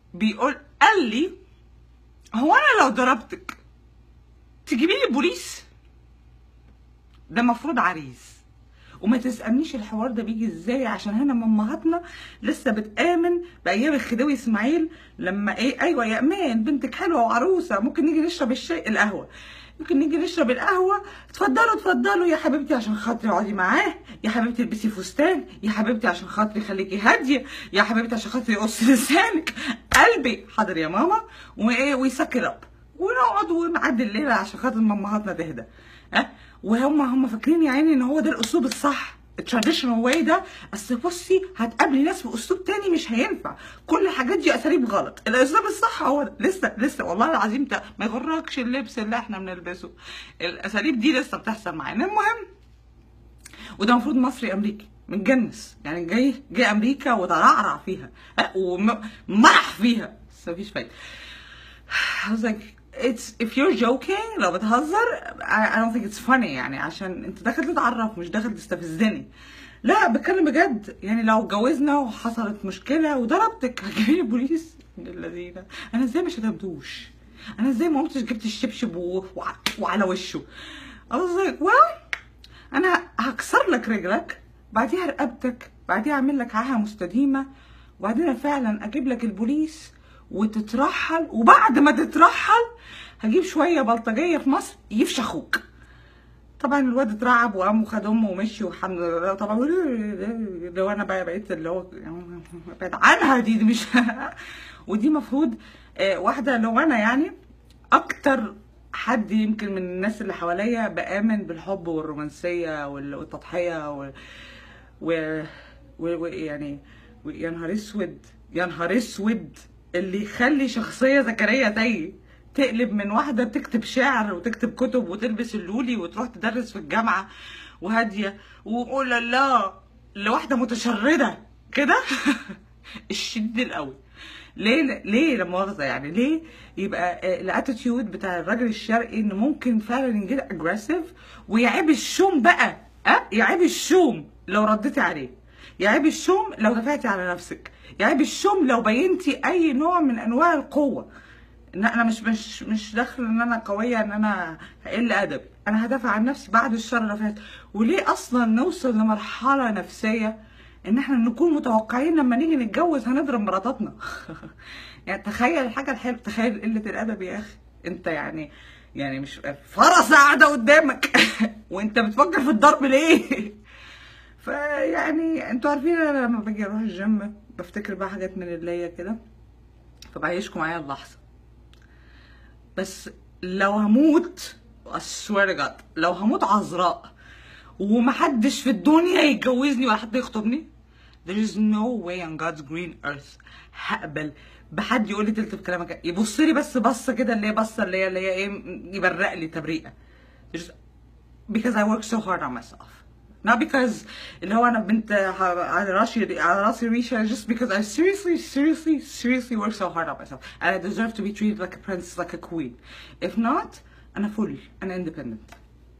بيقول قال لي هو انا لو ضربتك تجيبي لي بوليس ده مفروض عريس وما تسألنيش الحوار ده بيجي ازاي عشان هنا امهاتنا لسه بتآمن بأيام الخديوي اسماعيل لما ايه ايوه يا امان بنتك حلوه وعروسه ممكن نيجي نشرب الشاي القهوه ممكن نيجي نشرب القهوه اتفضلوا اتفضلوا يا حبيبتي عشان خاطري اقعدي معاه يا حبيبتي البسي فستان يا حبيبتي عشان خاطري خليكي هاديه يا حبيبتي عشان خاطري قصي لسانك قلبي حاضر يا ماما وايه ويسكر اب ونقعد ونعدي الليله عشان خاطر امهاتنا تهدى ها وهم هم فاكرين يا عيني ان هو ده الاسلوب الصح التراديشنال واي ده اصل بصي هتقابلي ناس باسلوب تاني مش هينفع كل الحاجات دي اساليب غلط الاسلوب الصح هو ده. لسه لسه والله العظيم ده ما يغركش اللبس اللي احنا بنلبسه الاساليب دي لسه بتحصل معانا المهم وده المفروض مصري امريكي متجنس يعني جاي جاي امريكا وترعرع فيها ها، ومرح فيها بس مفيش فايده I was like it's if you're joking لو بتهزر I, I don't think it's funny يعني عشان انت داخل تتعرف مش داخل تستفزني لا بتكلم بجد يعني لو اتجوزنا وحصلت مشكله وضربتك هتجيبي البوليس من الذين انا ازاي ما شتمتوش انا ازاي ما قمتش جبت الشبشب و... وع- وعلى وشه I was like well انا هكسر لك رجلك بعديها رقبتك بعديها اعمل لك عاهه مستديمه وبعدين فعلا اجيب لك البوليس وتترحل وبعد ما تترحل هجيب شويه بلطجيه في مصر يفشخوك طبعا الواد اترعب وقام وخد امه ومشي والحمد لله طبعا لو انا بقى بقيت اللي هو بعد عنها دي, دي مش ودي مفروض آه، واحده لو انا يعني اكتر حد يمكن من الناس اللي حواليا بآمن بالحب والرومانسيه وال- والتضحيه و... و... و... و... يعني و... يا نهار اسود يا نهار اسود اللي يخلي شخصيه زكريا تاي تقلب من واحده بتكتب شعر وتكتب كتب وتلبس اللولي وتروح تدرس في الجامعه وهاديه وقول لا لواحده متشرده كده الشديد القوي ليه ليه لا مؤاخذه يعني ليه يبقى الاتيتيود بتاع الراجل الشرقي ان ممكن فعلا يجي اجريسيف ويعيب الشوم بقى اه يعيب الشوم لو رديتي عليه يعيب الشوم لو دفعتي على نفسك يعيب الشوم لو بينتي اي نوع من انواع القوه ان انا مش مش مش داخله ان انا قويه ان انا هقل ادبي انا هدافع عن نفسي بعد الشر اللي فات وليه اصلا نوصل لمرحله نفسيه ان احنا نكون متوقعين لما نيجي نتجوز هنضرب مراتاتنا يعني تخيل الحاجه الحلوه تخيل قله الادب يا اخي انت يعني يعني مش فرس قاعده قدامك وانت بتفكر في الضرب ليه فيعني انتوا عارفين انا لما باجي اروح الجيم بفتكر بقى حاجات من اللي هي كده فبعيشكم معايا اللحظه بس لو هموت I swear to God لو هموت عذراء ومحدش في الدنيا يتجوزني ولا حد يخطبني there is no way on God's green earth هقبل بحد يقول لي تلت بكلامك يبص لي بس بصه كده اللي هي بصه اللي هي اللي هي ايه يبرق لي تبريئه There's- because I work so hard on myself not because اللي هو انا بنت ه- على راسي على راسي ريشه just because I seriously seriously seriously work so hard on myself and I deserve to be treated like a princess like a queen if not انا full انا independent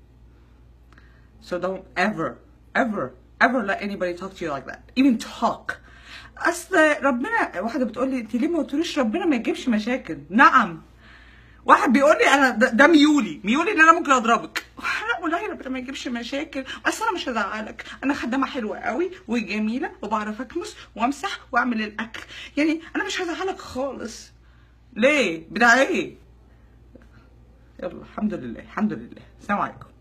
so don't ever ever ever let anybody talk to you like that even talk اصل ربنا واحده بتقول لي انت ليه ما قلتليش ربنا ما يجيبش مشاكل نعم واحد بيقول لي انا ده, ده ميولي ميولي ان انا ممكن اضربك لا والله ربنا ما يجيبش مشاكل بس انا مش هزعلك انا خدامه حلوه قوي وجميله وبعرف اكنس وامسح واعمل الاكل يعني انا مش هزعلك خالص ليه بتاع ايه يلا الحمد لله الحمد لله السلام عليكم